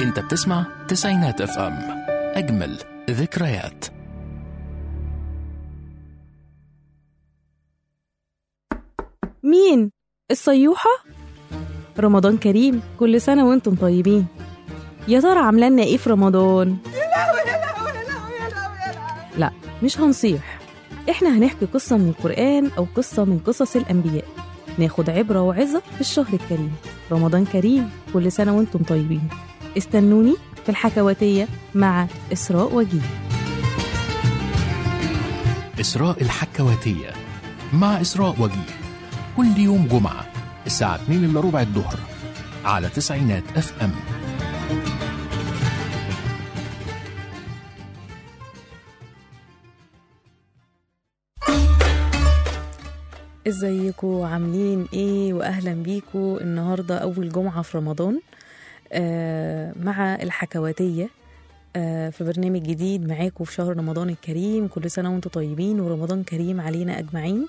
انت بتسمع تسعينات اف ام اجمل ذكريات مين؟ الصيوحة؟ رمضان كريم كل سنة وانتم طيبين يا ترى عاملة لنا ايه في رمضان؟ لا مش هنصيح احنا هنحكي قصة من القرآن أو قصة من قصص الأنبياء ناخد عبرة وعظة في الشهر الكريم رمضان كريم كل سنة وانتم طيبين استنوني في الحكواتية مع إسراء وجيه إسراء الحكواتية مع إسراء وجيه كل يوم جمعة الساعة 2 إلا ربع الظهر على تسعينات اف ام ازيكم عاملين ايه واهلا بيكم النهارده اول جمعه في رمضان آه مع الحكواتيه آه في برنامج جديد معاكم في شهر رمضان الكريم كل سنه وانتم طيبين ورمضان كريم علينا اجمعين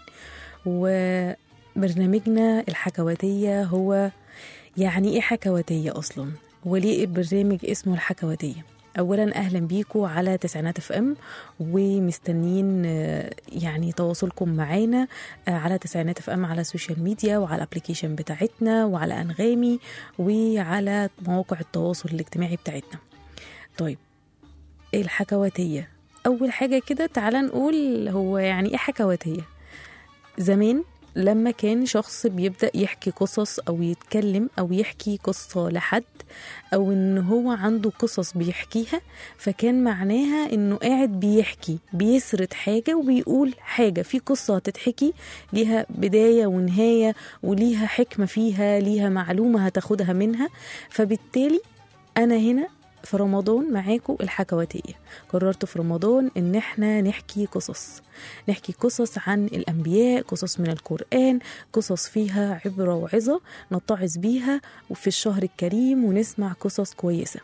وبرنامجنا الحكواتيه هو يعني ايه حكواتيه اصلا وليه البرنامج اسمه الحكواتيه اولا اهلا بيكم على تسعينات اف ام ومستنيين آه، يعني تواصلكم معانا آه، على تسعينات اف ام على السوشيال ميديا وعلى الابلكيشن بتاعتنا وعلى انغامي وعلى مواقع التواصل الاجتماعي بتاعتنا طيب إيه الحكواتيه اول حاجه كده تعالى نقول هو يعني ايه حكواتيه زمان لما كان شخص بيبدأ يحكي قصص أو يتكلم أو يحكي قصة لحد أو إن هو عنده قصص بيحكيها فكان معناها إنه قاعد بيحكي بيسرد حاجة وبيقول حاجة في قصة هتتحكي ليها بداية ونهاية وليها حكمة فيها ليها معلومة هتاخدها منها فبالتالي أنا هنا في رمضان معاكم الحكواتية قررت في رمضان إن احنا نحكي قصص نحكي قصص عن الأنبياء قصص من القرآن قصص فيها عبرة وعظة نتعظ بيها وفي الشهر الكريم ونسمع قصص كويسة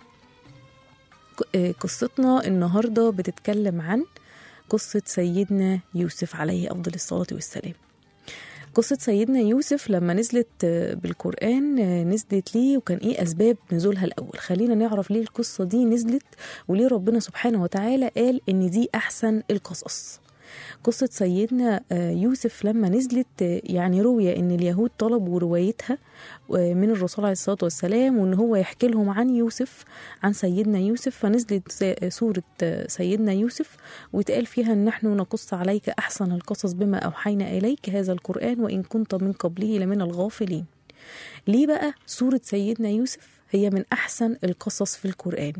ق- آه، قصتنا النهاردة بتتكلم عن قصة سيدنا يوسف عليه أفضل الصلاة والسلام قصة سيدنا يوسف لما نزلت آه، بالقرآن آه، نزلت ليه وكان إيه أسباب نزولها الأول خلينا نعرف ليه القصة دي نزلت وليه ربنا سبحانه وتعالى قال إن دي أحسن القصص قصة سيدنا آه، يوسف لما نزلت آه، يعني روي إن اليهود طلبوا روايتها آه، من الرسول عليه الصلاة والسلام وإن هو يحكي لهم عن يوسف عن سيدنا يوسف فنزلت س- آه، سورة آه، سيدنا يوسف واتقال فيها إن نحن نقص عليك أحسن القصص بما أوحينا إليك هذا القرآن وإن كنت من قبله لمن الغافلين ليه بقى سورة سيدنا يوسف هي من أحسن القصص في القرآن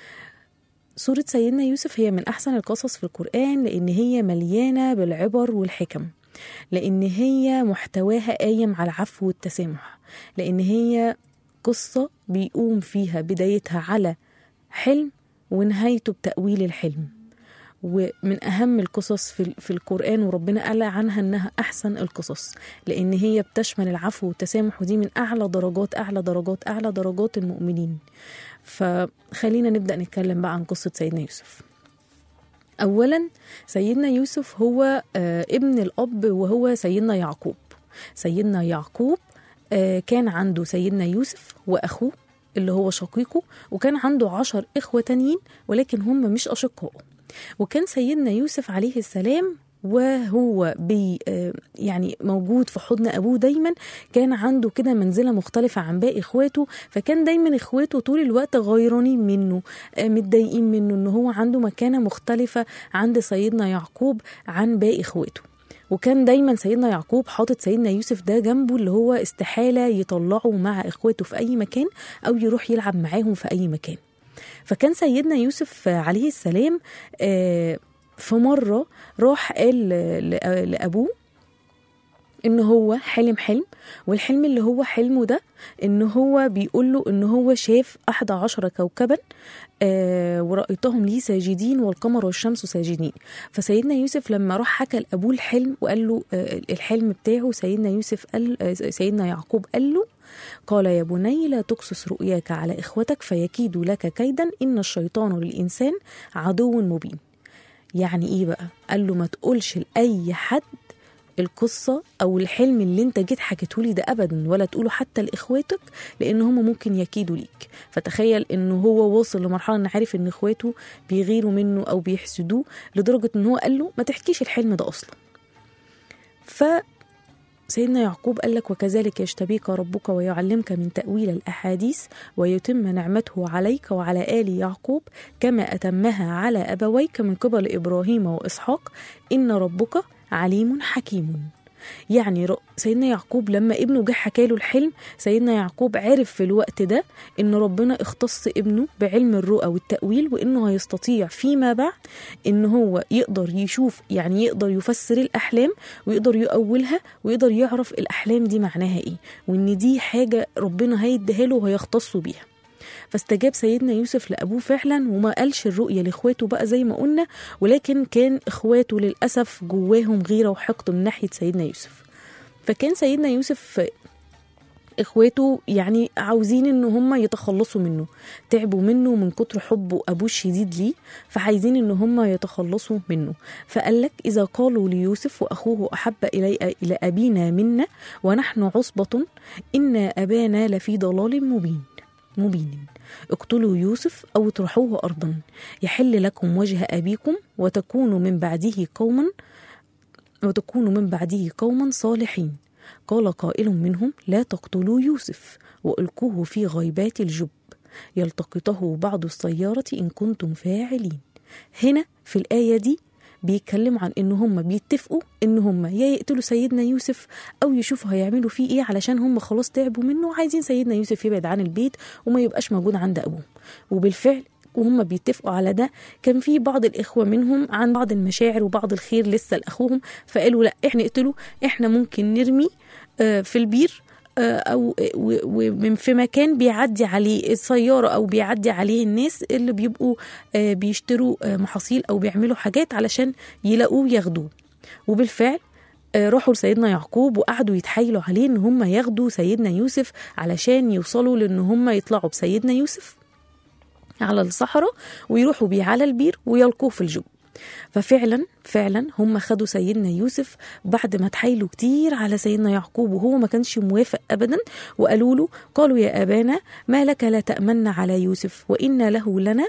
سورة سيدنا يوسف هي من أحسن القصص في القرآن لأن هي مليانة بالعبر والحكم لأن هي محتواها قايم على العفو والتسامح لأن هي قصة بيقوم فيها بدايتها على حلم ونهايته بتأويل الحلم ومن أهم القصص في, في القرآن وربنا قال عنها إنها أحسن القصص لأن هي بتشمل العفو والتسامح ودي من أعلى درجات أعلى درجات أعلى درجات المؤمنين فخلينا نبدأ نتكلم بقى عن قصة سيدنا يوسف أولا سيدنا يوسف هو آه، ابن الأب وهو سيدنا يعقوب سيدنا يعقوب آه، كان عنده سيدنا يوسف وأخوه اللي هو شقيقه وكان عنده عشر إخوة تانيين ولكن هم مش أشقائه وكان سيدنا يوسف عليه السلام وهو بي آه، يعني موجود في حضن ابوه دايما كان عنده كده منزله مختلفه عن باقي اخواته فكان دايما اخواته طول الوقت غيرانين منه آه، متضايقين منه ان هو عنده مكانه مختلفه عند سيدنا يعقوب عن باقي اخواته وكان دايما سيدنا يعقوب حاطط سيدنا يوسف ده جنبه اللي هو استحاله يطلعه مع اخواته في اي مكان او يروح يلعب معاهم في اي مكان فكان سيدنا يوسف عليه السلام آه، في مرة راح قال ل- ل- لأبوه إن هو حلم حلم والحلم اللي هو حلمه ده إن هو بيقول له إن هو شاف أحد عشر كوكبا آه ورأيتهم لي ساجدين والقمر والشمس ساجدين فسيدنا يوسف لما راح حكى لأبوه الحلم وقال له آه الحلم بتاعه سيدنا يوسف قال آه سيدنا يعقوب قال له قال يا بني لا تقصص رؤياك على إخوتك فيكيدوا لك كيدا إن الشيطان للإنسان عدو مبين يعني إيه بقى؟ قال له ما تقولش لأي حد القصة أو الحلم اللي أنت جيت حكيته لي ده أبدا ولا تقوله حتى لإخواتك لأن هم ممكن يكيدوا ليك فتخيل إن هو واصل لمرحلة إن عارف إن إخواته بيغيروا منه أو بيحسدوه لدرجة إن هو قال له ما تحكيش الحلم ده أصلا ف سيدنا يعقوب قال لك وكذلك يجتبيك ربك ويعلمك من تأويل الأحاديث ويتم نعمته عليك وعلى آل يعقوب كما أتمها على أبويك من قبل إبراهيم وإسحاق إن ربك عليم حكيم يعني ر- سيدنا يعقوب لما ابنه جه حكى له الحلم سيدنا يعقوب عرف في الوقت ده ان ربنا اختص ابنه بعلم الرؤى والتأويل وانه هيستطيع فيما بعد ان هو يقدر يشوف يعني يقدر يفسر الاحلام ويقدر يؤولها ويقدر يعرف الاحلام دي معناها ايه وان دي حاجه ربنا هيديها له وهيختص بيها فاستجاب سيدنا يوسف لابوه فعلا وما قالش الرؤيه لاخواته بقى زي ما قلنا ولكن كان اخواته للاسف جواهم غيره وحقد من ناحيه سيدنا يوسف فكان سيدنا يوسف اخواته يعني عاوزين ان هم يتخلصوا منه تعبوا منه من كتر حبه ابوه الشديد ليه فعايزين ان هم يتخلصوا منه فقال لك اذا قالوا ليوسف واخوه احب الي الى ابينا منا ونحن عصبه ان ابانا لفي ضلال مبين مبين اقتلوا يوسف او اطرحوه ارضا يحل لكم وجه ابيكم وتكونوا من بعده قوما وتكونوا من بعده قوما صالحين قال قائل منهم لا تقتلوا يوسف والقوه في غيبات الجب يلتقطه بعض السياره ان كنتم فاعلين هنا في الايه دي بيتكلموا عن ان هم بيتفقوا ان هم يا يقتلوا سيدنا يوسف او يشوفوا هيعملوا فيه ايه علشان هم خلاص تعبوا منه وعايزين سيدنا يوسف يبعد عن البيت وما يبقاش موجود عند ابوه وبالفعل وهم بيتفقوا على ده كان في بعض الاخوه منهم عن بعض المشاعر وبعض الخير لسه لاخوهم فقالوا لا احنا نقتله احنا ممكن نرمي آه، في البير آه، او و- ومن في مكان بيعدي عليه السياره او بيعدي عليه الناس اللي بيبقوا آه، بيشتروا آه، محاصيل او بيعملوا حاجات علشان يلاقوه ياخدوه وبالفعل آه، راحوا لسيدنا يعقوب وقعدوا يتحايلوا عليه ان هم ياخدوا سيدنا يوسف علشان يوصلوا لان هم يطلعوا بسيدنا يوسف على الصحراء ويروحوا بيه على البير ويلقوه في الجب ففعلا فعلا هم خدوا سيدنا يوسف بعد ما اتحايلوا كتير على سيدنا يعقوب وهو ما كانش موافق ابدا وقالوا له قالوا يا ابانا ما لك لا تامن على يوسف وانا له لنا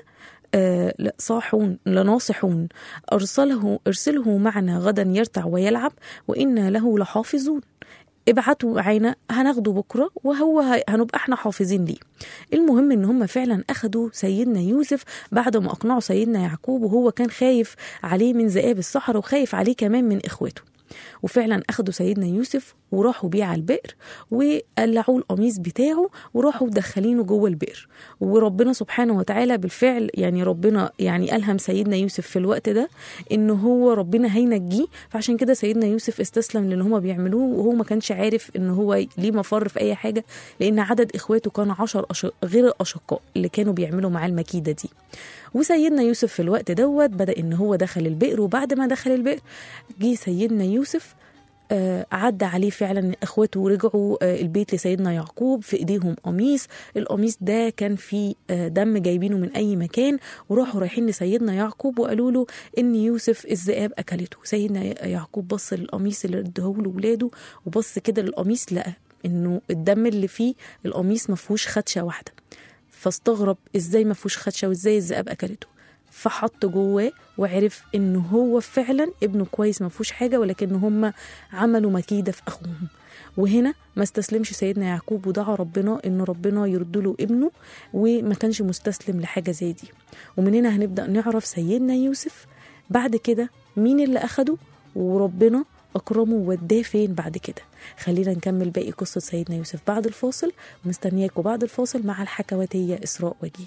آه لا- صاحون لناصحون ارسله ارسله معنا غدا يرتع ويلعب وانا له لحافظون ابعتوا معانا هناخده بكره وهو ه- هنبقى احنا حافظين ليه المهم ان هم فعلا اخدوا سيدنا يوسف بعد ما اقنعوا سيدنا يعقوب وهو كان خايف عليه من ذئاب الصحراء وخايف عليه كمان من اخواته وفعلا اخدوا سيدنا يوسف وراحوا بيه على البئر وقلعوا القميص بتاعه وراحوا مدخلينه جوه البئر وربنا سبحانه وتعالى بالفعل يعني ربنا يعني الهم سيدنا يوسف في الوقت ده ان هو ربنا هينجيه فعشان كده سيدنا يوسف استسلم للي هما بيعملوه وهو ما كانش عارف ان هو ليه مفر في اي حاجه لان عدد اخواته كان عشر أش... غير الاشقاء اللي كانوا بيعملوا معاه المكيده دي وسيدنا يوسف في الوقت دوت بدا ان هو دخل البئر وبعد ما دخل البئر جه سيدنا يوسف آه، عدى عليه فعلا اخواته ورجعوا آه، البيت لسيدنا يعقوب في ايديهم قميص القميص ده كان فيه آه، دم جايبينه من اي مكان وراحوا رايحين لسيدنا يعقوب وقالوا له ان يوسف الذئاب اكلته سيدنا يعقوب بص للقميص اللي اداهوله ولاده وبص كده للقميص لقى انه الدم اللي فيه القميص ما فيهوش خدشه واحده فاستغرب ازاي ما فيهوش خدشه وازاي الذئاب اكلته فحط جواه وعرف ان هو فعلا ابنه كويس ما فيهوش حاجه ولكن هم عملوا مكيده في اخوهم وهنا ما استسلمش سيدنا يعقوب ودعا ربنا ان ربنا يرد له ابنه وما كانش مستسلم لحاجه زي دي ومن هنا هنبدا نعرف سيدنا يوسف بعد كده مين اللي اخده وربنا اكرمه ووداه فين بعد كده خلينا نكمل باقي قصه سيدنا يوسف بعد الفاصل ومستنياكم بعد الفاصل مع الحكواتيه اسراء وجيه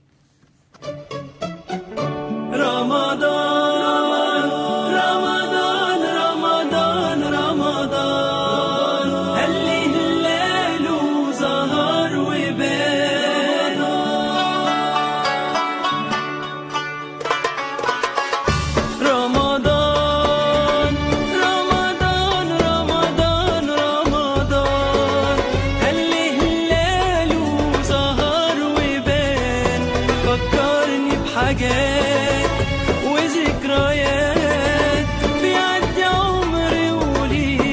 رمضان رمضان رمضان رمضان هلي هلاله ظهر وبان رمضان رمضان رمضان رمضان هلي هلاله ظهر وبان فكرني بحاجات وذكريات بيعدي عمري وليه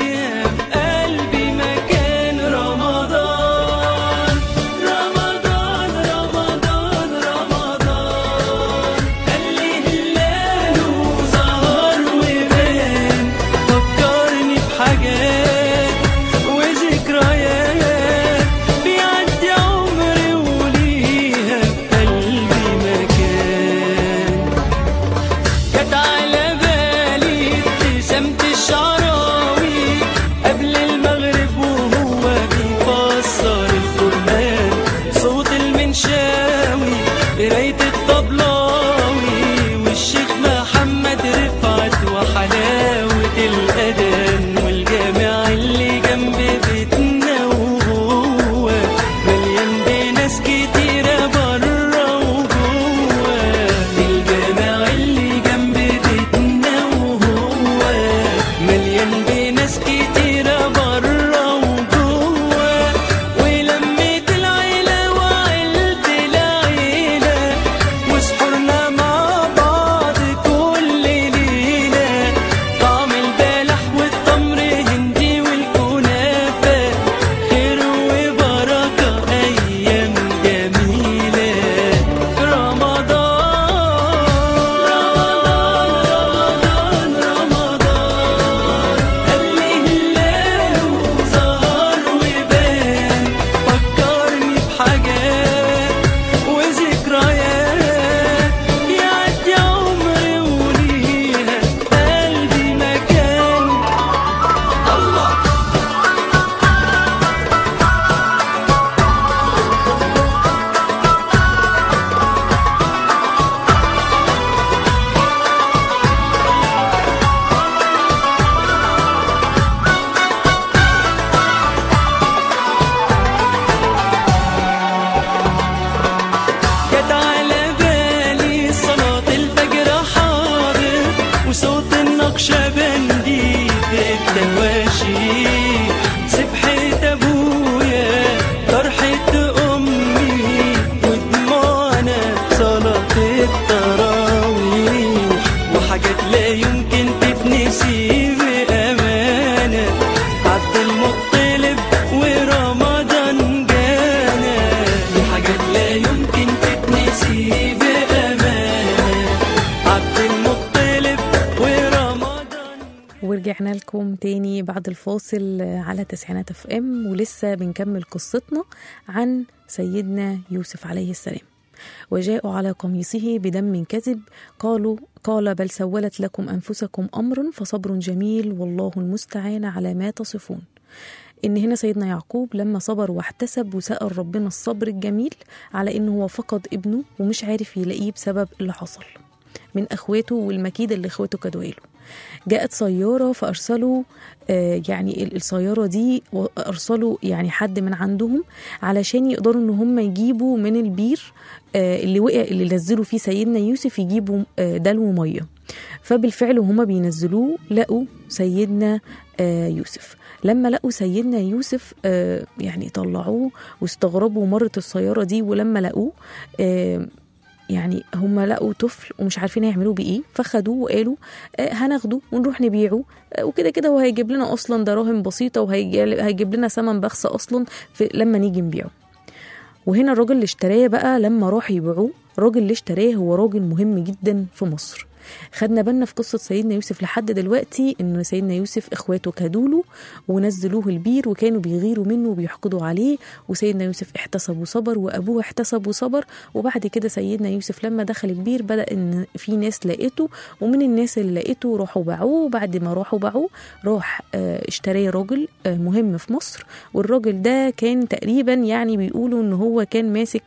ورجعنا لكم تاني بعد الفاصل على تسعينات اف ام ولسه بنكمل قصتنا عن سيدنا يوسف عليه السلام وجاءوا على قميصه بدم كذب قالوا قال بل سولت لكم انفسكم امر فصبر جميل والله المستعان على ما تصفون ان هنا سيدنا يعقوب لما صبر واحتسب وسأل ربنا الصبر الجميل على انه هو فقد ابنه ومش عارف يلاقيه بسبب اللي حصل من اخواته والمكيدة اللي اخواته كدوا له جاءت سيارة فأرسلوا آه يعني ال- السيارة دي و- أرسلوا يعني حد من عندهم علشان يقدروا إن هم يجيبوا من البير آه اللي وقع اللي نزلوا فيه سيدنا يوسف يجيبوا آه دلو مية فبالفعل هما بينزلوه لقوا سيدنا آه يوسف لما لقوا سيدنا يوسف آه يعني طلعوه واستغربوا مرة السيارة دي ولما لقوه آه يعني هم لقوا طفل ومش عارفين يعملوا بيه ايه فخدوه وقالوا آه هناخده ونروح نبيعه آه وكده كده وهيجيب لنا اصلا دراهم بسيطه وهيجيب لنا ثمن بخس اصلا في لما نيجي نبيعه وهنا الراجل اللي اشتراه بقى لما راح يبيعوه الراجل اللي اشتراه هو راجل مهم جدا في مصر خدنا بالنا في قصة سيدنا يوسف لحد دلوقتي إن سيدنا يوسف إخواته كادوله ونزلوه البير وكانوا بيغيروا منه وبيحقدوا عليه وسيدنا يوسف احتسب وصبر وأبوه احتسب وصبر وبعد كده سيدنا يوسف لما دخل البير بدأ إن في ناس لقيته ومن الناس اللي لقيته راحوا باعوه وبعد ما راحوا باعوه راح آه، اشتراه راجل آه، مهم في مصر والراجل ده كان تقريبا يعني بيقولوا إن هو كان ماسك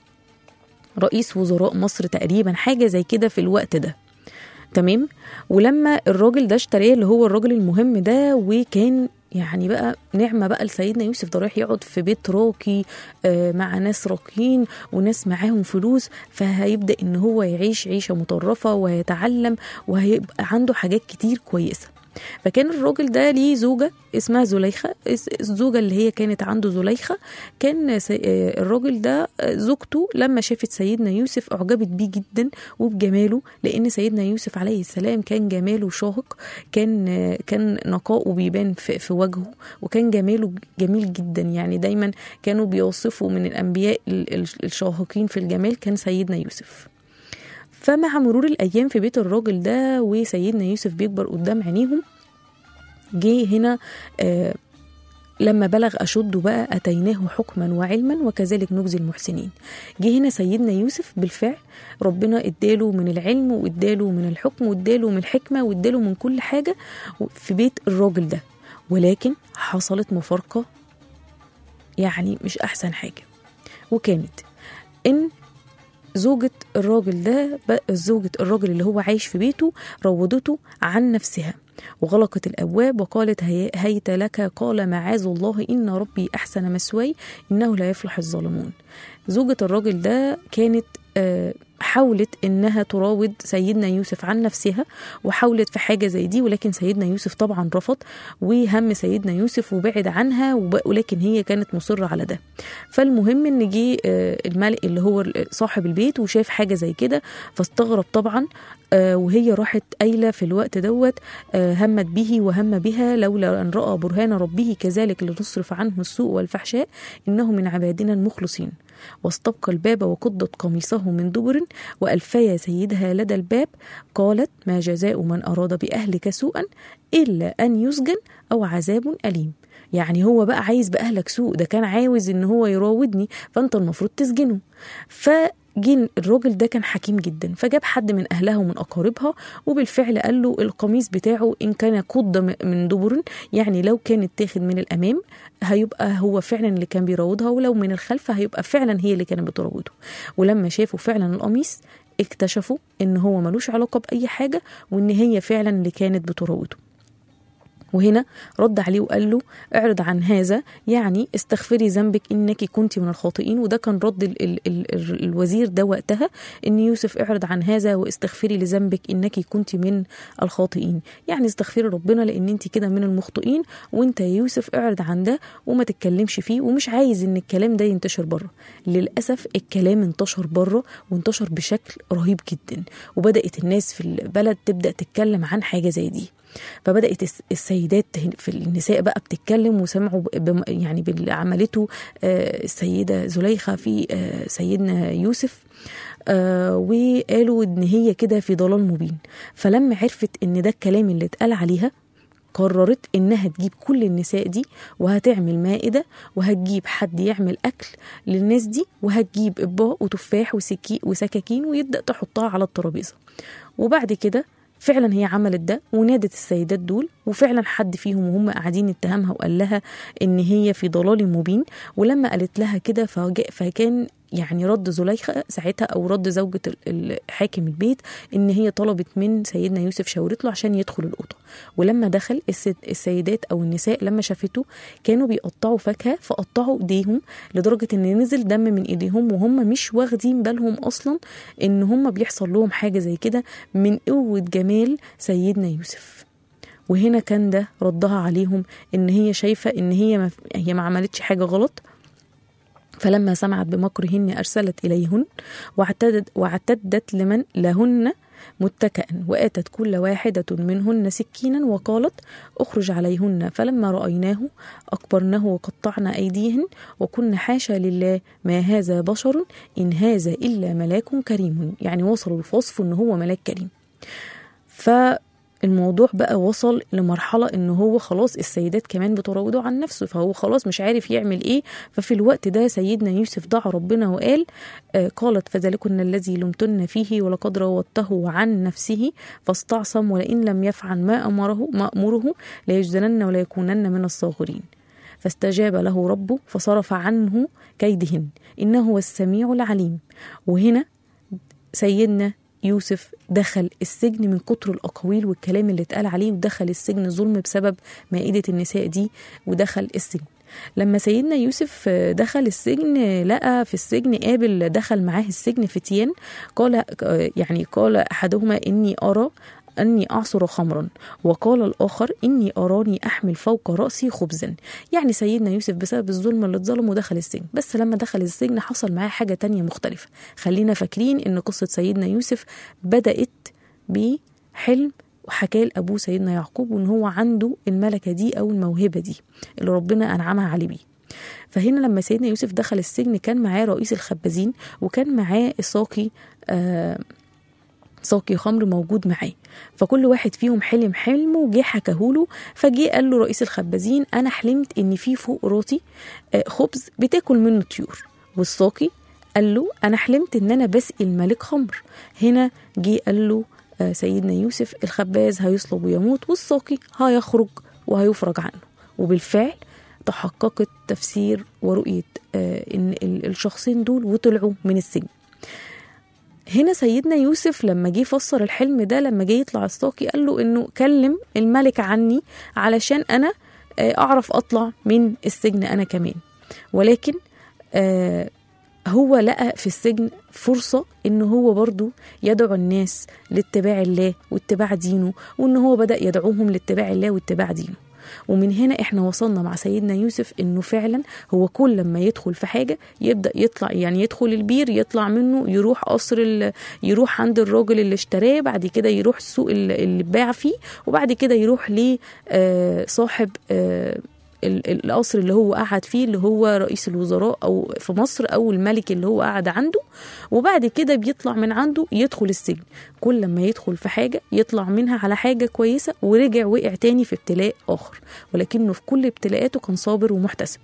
رئيس وزراء مصر تقريبا حاجة زي كده في الوقت ده تمام ولما الراجل ده اشتراه اللي هو الراجل المهم ده وكان يعني بقى نعمة بقى لسيدنا يوسف ده رايح يقعد في بيت راقي آه، مع ناس راقيين وناس معاهم فلوس فهيبدأ ان هو يعيش عيشة مطرفة وهيتعلم وهيبقى عنده حاجات كتير كويسة فكان الراجل ده ليه زوجة اسمها زليخة اس- الزوجة اللي هي كانت عنده زليخة كان سي- آه، الراجل ده آه، زوجته لما شافت سيدنا يوسف أعجبت بيه جدا وبجماله لأن سيدنا يوسف عليه السلام كان جماله شاهق كان آه، كان نقاؤه بيبان في, في وجهه وكان جماله جميل جدا يعني دايما كانوا بيوصفوا من الأنبياء ال- ال- الشاهقين في الجمال كان سيدنا يوسف فمع مرور الأيام في بيت الراجل ده وسيدنا يوسف بيكبر قدام عينيهم جه هنا آه لما بلغ أشده بقى أتيناه حكما وعلما وكذلك نجزي المحسنين جه هنا سيدنا يوسف بالفعل ربنا اداله من العلم واداله من الحكم واداله من الحكمة واداله من كل حاجة في بيت الراجل ده ولكن حصلت مفارقة يعني مش أحسن حاجة وكانت إن زوجة الراجل ده ب- زوجة الراجل اللي هو عايش في بيته روضته عن نفسها وغلقت الأبواب وقالت هي- هيت لك قال معاذ الله إن ربي أحسن مسواي إنه لا يفلح الظالمون زوجة الراجل ده كانت آه، حاولت انها تراود سيدنا يوسف عن نفسها وحاولت في حاجه زي دي ولكن سيدنا يوسف طبعا رفض وهم سيدنا يوسف وبعد عنها وب- ولكن هي كانت مصره على ده فالمهم ان جه آه، الملك اللي هو صاحب البيت وشاف حاجه زي كده فاستغرب طبعا آه، وهي راحت قايله في الوقت دوت آه، همت به وهم بها لولا ان راى برهان ربه كذلك لنصرف عنه السوء والفحشاء انه من عبادنا المخلصين واستبقى الباب وقضت قميصه من دبر والفيا سيدها لدى الباب قالت ما جزاء من اراد باهلك سوءا الا ان يسجن او عذاب اليم يعني هو بقى عايز باهلك سوء ده كان عاوز ان هو يراودني فانت المفروض تسجنه فجين الراجل ده كان حكيم جدا فجاب حد من اهلها ومن اقاربها وبالفعل قال له القميص بتاعه ان كان قض م- من دبر يعني لو كان اتاخد من الامام هيبقى هو فعلا اللي كان بيراودها ولو من الخلف هيبقى فعلا هي اللي كانت بتراوده ولما شافوا فعلا القميص اكتشفوا ان هو ملوش علاقه باي حاجه وان هي فعلا اللي كانت بتراوده وهنا رد عليه وقال له اعرض عن هذا يعني استغفري ذنبك انك كنت من الخاطئين وده كان رد ال ال ال ال الوزير ده وقتها ان يوسف اعرض عن هذا واستغفري لذنبك انك كنت من الخاطئين يعني استغفري ربنا لان انت كده من المخطئين وانت يا يوسف اعرض عن ده وما تتكلمش فيه ومش عايز ان الكلام ده ينتشر بره للاسف الكلام انتشر بره وانتشر بشكل رهيب جدا وبدات الناس في البلد تبدا تتكلم عن حاجه زي دي فبدات الس- السيدات هن- في النساء بقى بتتكلم وسمعوا ب- بم- يعني باللي عملته آه، السيده زليخه في آه، سيدنا يوسف آه، وقالوا ان هي كده في ضلال مبين فلما عرفت ان ده الكلام اللي اتقال عليها قررت إنها تجيب كل النساء دي وهتعمل مائدة وهتجيب حد يعمل أكل للناس دي وهتجيب إطباق وتفاح وسكي وسكاكين ويبدأ تحطها على الترابيزة وبعد كده فعلا هي عملت ده ونادت السيدات دول وفعلا حد فيهم وهم قاعدين اتهمها وقال لها ان هي في ضلال مبين ولما قالت لها كده فجاء فكان يعني رد زليخة ساعتها او رد زوجة ال- ال- حاكم البيت ان هي طلبت من سيدنا يوسف شاورت له عشان يدخل الاوضه ولما دخل الس- السيدات او النساء لما شافته كانوا بيقطعوا فاكهه فقطعوا ايديهم لدرجه ان نزل دم من ايديهم وهم مش واخدين بالهم اصلا ان هم بيحصل لهم حاجه زي كده من قوه جمال سيدنا يوسف وهنا كان ده ردها عليهم ان هي شايفه ان هي ما هي ما عملتش حاجه غلط فلما سمعت بمكرهن أرسلت إليهن واعتدت, واعتدت لمن لهن متكئا وآتت كل واحدة منهن سكينا وقالت اخرج عليهن فلما رأيناه أكبرنه وقطعن أيديهن وكن حاشا لله ما هذا بشر إن هذا إلا ملاك كريم يعني وصلوا لفصف إن هو ملاك كريم فالموضوع بقى وصل لمرحلة ان هو خلاص السيدات كمان بتراودوا عن نفسه فهو خلاص مش عارف يعمل ايه ففي الوقت ده سيدنا يوسف دعا ربنا وقال آه قالت فذلكن الذي لمتن فيه ولقد راودته عن نفسه فاستعصم ولئن لم يفعل ما امره ما امره ليجزنن وليكونن من الصاغرين فاستجاب له ربه فصرف عنه كيدهن انه هو السميع العليم وهنا سيدنا يوسف دخل السجن من كتر الأقاويل والكلام اللي اتقال عليه ودخل السجن ظلم بسبب مائدة النساء دي ودخل السجن لما سيدنا يوسف دخل السجن لقى في السجن قابل دخل معاه السجن فتيان قال يعني قال أحدهما إني أرى أني أعصر خمرا وقال الآخر إني أراني أحمل فوق رأسي خبزا يعني سيدنا يوسف بسبب الظلم اللي اتظلم ودخل السجن بس لما دخل السجن حصل معاه حاجة تانية مختلفة خلينا فاكرين إن قصة سيدنا يوسف بدأت بحلم وحكاه لأبوه سيدنا يعقوب وإن هو عنده الملكة دي أو الموهبة دي اللي ربنا أنعمها عليه بيه فهنا لما سيدنا يوسف دخل السجن كان معاه رئيس الخبازين وكان معاه الساقي آه ساقي خمر موجود معاه فكل واحد فيهم حلم حلم وجه حكاهوله فجه قال له رئيس الخبازين انا حلمت ان في فوق راسي خبز بتاكل منه طيور والساقي قال له انا حلمت ان انا بسقي الملك خمر هنا جه قال له سيدنا يوسف الخباز هيصلب ويموت والساقي هيخرج وهيفرج عنه وبالفعل تحققت تفسير ورؤية إن الشخصين دول وطلعوا من السجن هنا سيدنا يوسف لما جه فسر الحلم ده لما جه يطلع الساقي قال له انه كلم الملك عني علشان انا اعرف اطلع من السجن انا كمان ولكن آه هو لقى في السجن فرصة إن هو برضو يدعو الناس لاتباع الله واتباع دينه وإن هو بدأ يدعوهم لاتباع الله واتباع دينه ومن هنا احنا وصلنا مع سيدنا يوسف انه فعلا هو كل لما يدخل في حاجه يبدا يطلع يعني يدخل البير يطلع منه يروح قصر يروح عند الراجل اللي اشتراه بعد كده يروح السوق اللي باع فيه وبعد كده يروح لصاحب القصر اللي هو قعد فيه اللي هو رئيس الوزراء او في مصر او الملك اللي هو قعد عنده وبعد كده بيطلع من عنده يدخل السجن كل لما يدخل في حاجه يطلع منها على حاجه كويسه ورجع وقع تاني في ابتلاء اخر ولكنه في كل ابتلاءاته كان صابر ومحتسب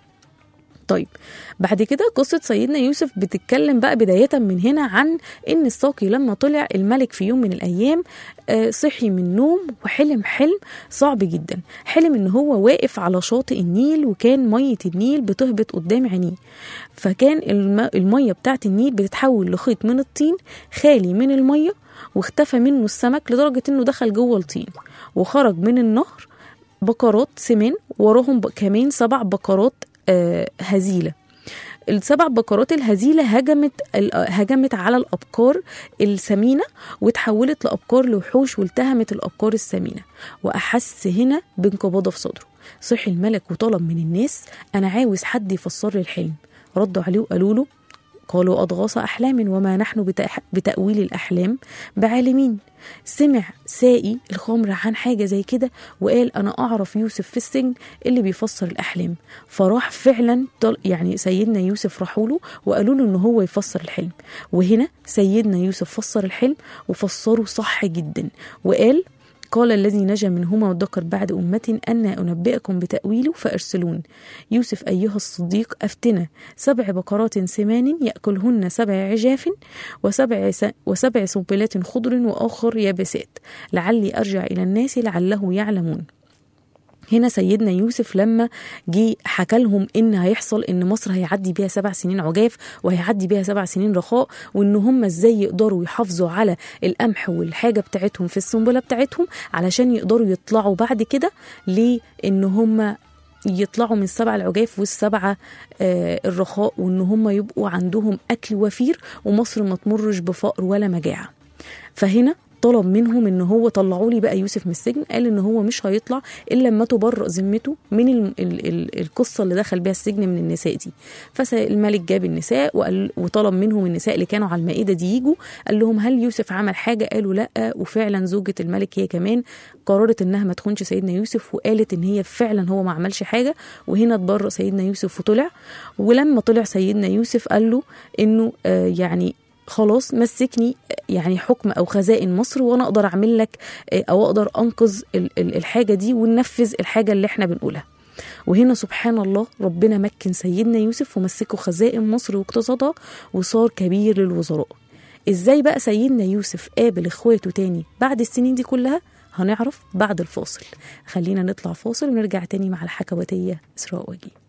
طيب بعد كده قصة سيدنا يوسف بتتكلم بقى بداية من هنا عن إن الساقي لما طلع الملك في يوم من الأيام صحي من النوم وحلم حلم صعب جدا حلم إن هو واقف على شاطئ النيل وكان مية النيل بتهبط قدام عينيه فكان المية بتاعت النيل بتتحول لخيط من الطين خالي من المية واختفى منه السمك لدرجة إنه دخل جوه الطين وخرج من النهر بقرات سمان وراهم كمان سبع بقرات هزيلة السبع بقرات الهزيلة هجمت هجمت على الأبقار السمينة وتحولت لأبقار لوحوش والتهمت الأبقار السمينة وأحس هنا بانقباضة في صدره صحي الملك وطلب من الناس أنا عاوز حد يفسر لي الحلم ردوا عليه وقالوا له قالوا أضغاث أحلام وما نحن بتأويل الأحلام بعالمين سمع سائي الخمر عن حاجة زي كده وقال أنا أعرف يوسف في السجن اللي بيفسر الأحلام فراح فعلا يعني سيدنا يوسف راحوا له وقالوا له إن هو يفسر الحلم وهنا سيدنا يوسف فسر الحلم وفسره صح جدا وقال قال الذي نجا منهما وادكر بعد أمة أنا أنبئكم بتأويله فأرسلون يوسف أيها الصديق أفتنا سبع بقرات سمان يأكلهن سبع عجاف وسبع, س... وسبع سنبلات خضر وآخر يابسات لعلي أرجع إلى الناس لعله يعلمون هنا سيدنا يوسف لما جه حكى لهم ان هيحصل ان مصر هيعدي بيها سبع سنين عجاف وهيعدي بيها سبع سنين رخاء وان هم ازاي يقدروا يحافظوا على القمح والحاجه بتاعتهم في السنبله بتاعتهم علشان يقدروا يطلعوا بعد كده لان هم يطلعوا من السبع العجاف والسبعة آه الرخاء وان هم يبقوا عندهم اكل وفير ومصر ما تمرش بفقر ولا مجاعة فهنا طلب منهم ان هو طلعوا لي بقى يوسف من السجن قال ان هو مش هيطلع الا لما تبرأ ذمته من ال ال ال القصه اللي دخل بيها السجن من النساء دي فالملك جاب النساء وقال وطلب منهم النساء اللي كانوا على المائده دي يجوا قال لهم هل يوسف عمل حاجه قالوا لا وفعلا زوجة الملك هي كمان قررت انها ما تخونش سيدنا يوسف وقالت ان هي فعلا هو ما عملش حاجه وهنا اتبرأ سيدنا يوسف وطلع ولما طلع سيدنا يوسف قال له انه آه يعني خلاص مسكني يعني حكم او خزائن مصر وانا اقدر اعمل لك او اقدر انقذ الحاجه دي وننفذ الحاجه اللي احنا بنقولها وهنا سبحان الله ربنا مكن سيدنا يوسف ومسكه خزائن مصر واقتصادها وصار كبير للوزراء ازاي بقى سيدنا يوسف قابل اخواته تاني بعد السنين دي كلها هنعرف بعد الفاصل خلينا نطلع فاصل ونرجع تاني مع الحكواتية إسراء وجيه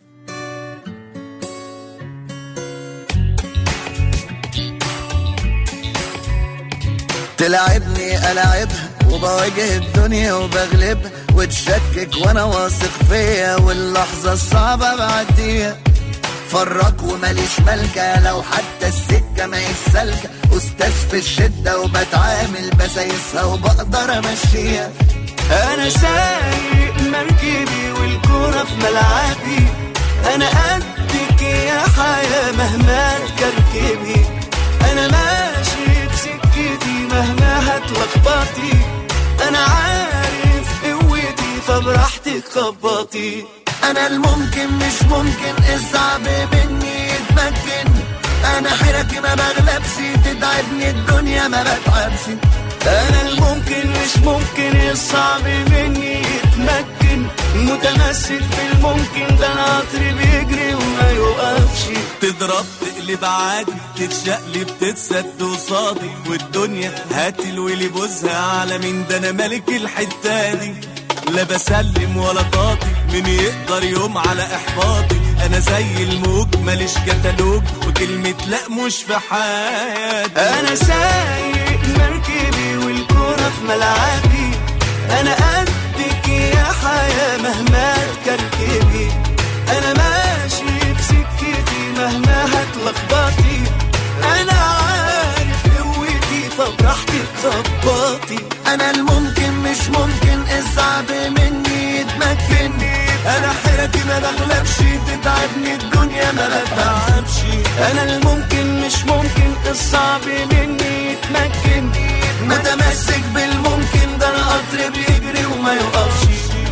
تلعبني ألعبها وبواجه الدنيا وبغلبها وتشكك وانا واثق فيا واللحظة الصعبة بعديها فرق وماليش ملكة لو حتى السكة ما سالكة أستاذ في الشدة وبتعامل بسايسها وبقدر أمشيها انا سايق مركبي والكرة في ملعبي انا قدك يا حياة مهما تكركبي انا ماشي بسكتي مهما هتلخبطي انا عارف قوتي فبراحتك خبطي أنا الممكن مش ممكن الصعب مني يتمكن أنا حيرتي ما بغلبش تتعبني الدنيا ما بتعبش انا الممكن مش ممكن الصعب مني يتمكن متمسك بالممكن ده انا قطر بيجري وما يوقفش تضرب تقلب عادي تتشقلب تتسد قصادي والدنيا هات الويلي بوزها على مين ده انا ملك الحته دي لا بسلم ولا طاطي مين يقدر يوم على احباطي انا زي الموج ماليش كتالوج وكلمة لا مش في حياتي انا سايق مركبي والكرة في ملعبي انا قدك يا حياة مهما تكركبي انا ماشي بسكتي مهما هتلخبطي انا عارف قوتي فبراحتك خبطي أنا الممكن مش ممكن الصعب مني يتمكن انا حيرتي ما بغلبش تتعبني الدنيا ما بتعبش انا الممكن مش ممكن الصعب مني يتمكن متمسك بالممكن ده أنا قطر بيجري وما يوقفش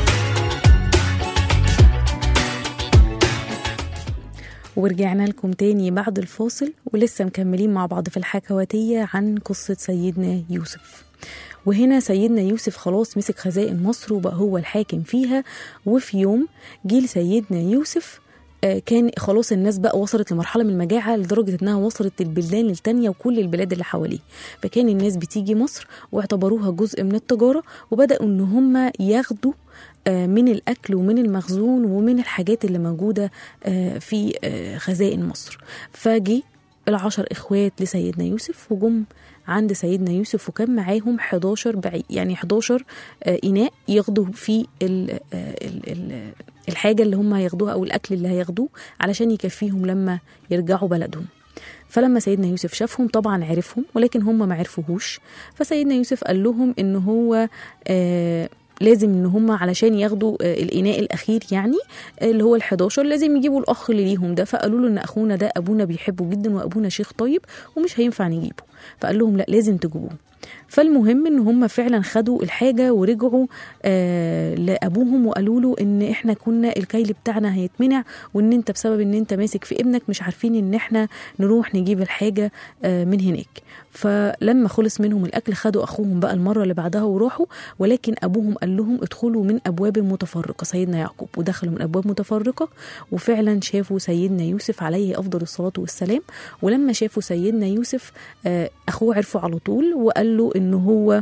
ورجعنا لكم تاني بعد الفاصل ولسه مكملين مع بعض في الحكواتية عن قصة سيدنا يوسف وهنا سيدنا يوسف خلاص مسك خزائن مصر وبقى هو الحاكم فيها وفي يوم جيل سيدنا يوسف آه، كان خلاص الناس بقى وصلت لمرحلة من المجاعة لدرجة انها وصلت البلدان التانية وكل البلاد اللي حواليه فكان الناس بتيجي مصر واعتبروها جزء من التجارة وبدأوا ان هم ياخدوا آه، من الأكل ومن المخزون ومن الحاجات اللي موجودة آه، في آه، خزائن مصر فجي العشر إخوات لسيدنا يوسف وجم عند سيدنا يوسف وكان معاهم 11 بعيد يعني 11 آه، إناء ياخدوا فيه ال آه، ال ال الحاجة اللي هم هياخدوها أو الأكل اللي هياخدوه علشان يكفيهم لما يرجعوا بلدهم فلما سيدنا يوسف شافهم طبعا عرفهم ولكن هم ما عرفوهوش فسيدنا يوسف قال لهم ان هو آه لازم ان هم علشان ياخدوا آه الاناء الاخير يعني آه اللي هو ال11 لازم يجيبوا الاخ اللي ليهم ده فقالوا له ان اخونا ده ابونا بيحبه جدا وابونا شيخ طيب ومش هينفع نجيبه فقال لهم لا لازم تجيبوه فالمهم ان هم فعلا خدوا الحاجه ورجعوا آه لابوهم وقالوا له ان احنا كنا الكيل بتاعنا هيتمنع وان انت بسبب ان انت ماسك في ابنك مش عارفين ان احنا نروح نجيب الحاجه آه من هناك فلما خلص منهم الاكل خدوا اخوهم بقى المره اللي بعدها وراحوا ولكن ابوهم قال لهم ادخلوا من ابواب متفرقه سيدنا يعقوب ودخلوا من ابواب متفرقه وفعلا شافوا سيدنا يوسف عليه افضل الصلاه والسلام ولما شافوا سيدنا يوسف آه اخوه عرفه على طول وقال له ان هو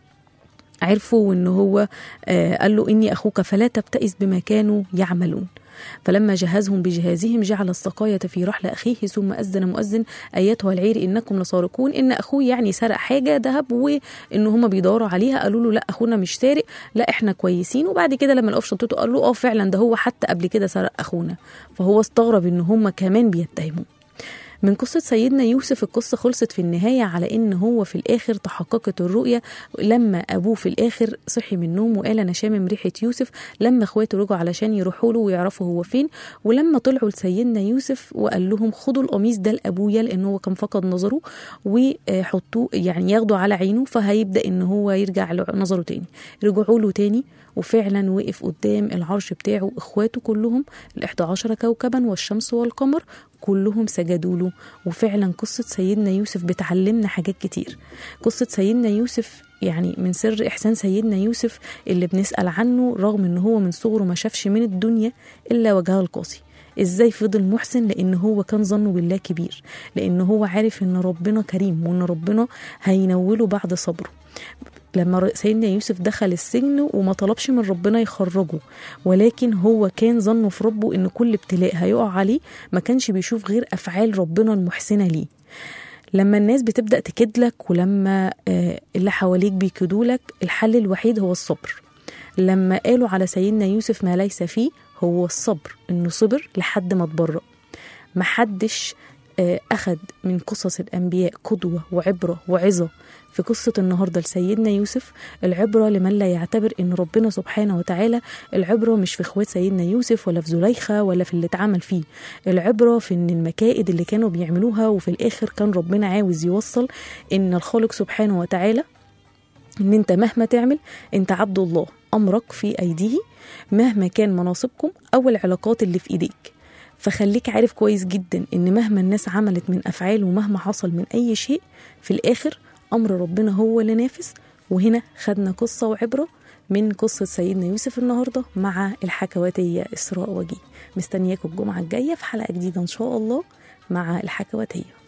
عرفوا وان هو آه قال له اني اخوك فلا تبتئس بما كانوا يعملون فلما جهزهم بجهازهم جعل السقاية في رحل أخيه ثم أذن مؤذن أيتها العير إنكم لسارقون إن أخوه يعني سرق حاجة ذهب وإن هما بيدوروا عليها قالوا له لا أخونا مش سارق لا إحنا كويسين وبعد كده لما لقوا في شنطته قالوا له أه فعلا ده هو حتى قبل كده سرق أخونا فهو استغرب إن هما كمان بيتهموه من قصة سيدنا يوسف القصة خلصت في النهاية على إن هو في الآخر تحققت الرؤية لما أبوه في الآخر صحي من النوم وقال أنا شامم ريحة يوسف لما إخواته رجعوا علشان يروحوا له ويعرفوا هو فين ولما طلعوا لسيدنا يوسف وقال لهم خدوا القميص ده لأبويا لأن هو كان فقد نظره وحطوه يعني ياخدوا على عينه فهيبدأ إن هو يرجع نظره تاني رجعوا له تاني وفعلا وقف قدام العرش بتاعه إخواته كلهم الإحدى عشر كوكبا والشمس والقمر كلهم سجدوا له وفعلا قصة سيدنا يوسف بتعلمنا حاجات كتير قصة سيدنا يوسف يعني من سر إحسان سيدنا يوسف اللي بنسأل عنه رغم إن هو من صغره ما شافش من الدنيا إلا وجهها القاسي ازاي فضل محسن لان هو كان ظنه بالله كبير لان هو عارف ان ربنا كريم وان ربنا هينوله بعد صبره لما سيدنا يوسف دخل السجن وما طلبش من ربنا يخرجه ولكن هو كان ظنه في ربه ان كل ابتلاء هيقع عليه ما كانش بيشوف غير افعال ربنا المحسنه ليه لما الناس بتبدا تكدلك ولما اللي حواليك بيكدولك الحل الوحيد هو الصبر لما قالوا على سيدنا يوسف ما ليس فيه هو الصبر انه صبر لحد ما اتبرأ محدش أخد من قصص الأنبياء قدوة وعبرة وعظة في قصة النهاردة لسيدنا يوسف العبرة لمن لا يعتبر إن ربنا سبحانه وتعالى العبرة مش في إخوات سيدنا يوسف ولا في زليخة ولا في اللي اتعمل فيه العبرة في إن المكائد اللي كانوا بيعملوها وفي الآخر كان ربنا عاوز يوصل إن الخالق سبحانه وتعالى إن أنت مهما تعمل أنت عبد الله أمرك في أيديه مهما كان مناصبكم أو العلاقات اللي في إيديك فخليك عارف كويس جدا ان مهما الناس عملت من افعال ومهما حصل من اي شيء في الاخر امر ربنا هو اللي نافذ وهنا خدنا قصه وعبره من قصة سيدنا يوسف النهاردة مع الحكواتية إسراء وجيه مستنياكم الجمعة الجاية في حلقة جديدة إن شاء الله مع الحكواتية